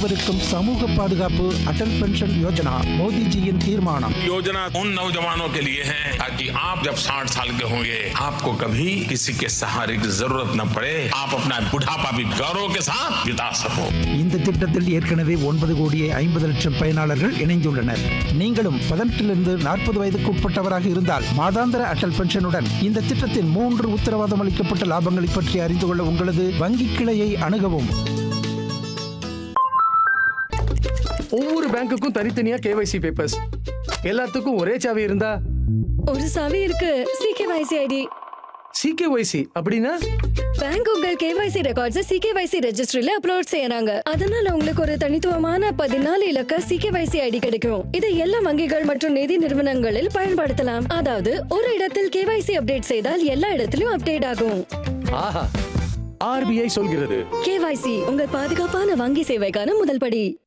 அனைவருக்கும் சமூக பாதுகாப்பு அடல் பென்ஷன் யோஜனா மோடிஜியின் தீர்மானம் योजना उन नौजवानों के लिए है ताकि आप जब 60 साल के होंगे आपको कभी किसी के सहारे की जरूरत न पड़े आप अपना बुढ़ापा भी गौरव के साथ बिता सको இந்த திட்டத்தில் ஏற்கனவே ஒன்பது கோடியே ஐம்பது லட்சம் பயனாளர்கள் இணைந்துள்ளனர் நீங்களும் பதினெட்டிலிருந்து நாற்பது வயதுக்கு உட்பட்டவராக இருந்தால் மாதாந்திர அடல் பென்ஷனுடன் இந்த திட்டத்தின் மூன்று உத்தரவாதம் அளிக்கப்பட்ட லாபங்களை பற்றி அறிந்து கொள்ள உங்களது வங்கி கிளையை அணுகவும் ஒவ்வொரு பேங்க்குக்கும் தனித்தனியா கேவைசி பேப்பர்ஸ் எல்லாத்துக்கும் ஒரே சாவி இருந்தா ஒரு சாவி இருக்கு சிகேவைசி ஐடி சிகேஒய்சி அப்படின்னா பேங்க் உங்கள் கேவைசி ரெக்கார்ட்ஸ் சிகேவைசி ரெஜிஸ்ட்ரியில அப்லோட் செய்யறாங்க அதனால உங்களுக்கு ஒரு தனித்துவமான பதினாலு இலக்க சிகேவைசி ஐடி கிடைக்கும் இதை எல்லா வங்கிகள் மற்றும் நிதி நிறுவனங்களில் பயன்படுத்தலாம் அதாவது ஒரு இடத்தில் கேவைசி அப்டேட் செய்தால் எல்லா இடத்திலும் அப்டேட் ஆகும் ஆஹா ஆர்பிஐ சொல்கிறது கேவைசி உங்கள் பாதுகாப்பான வங்கி சேவைக்கான முதல் படி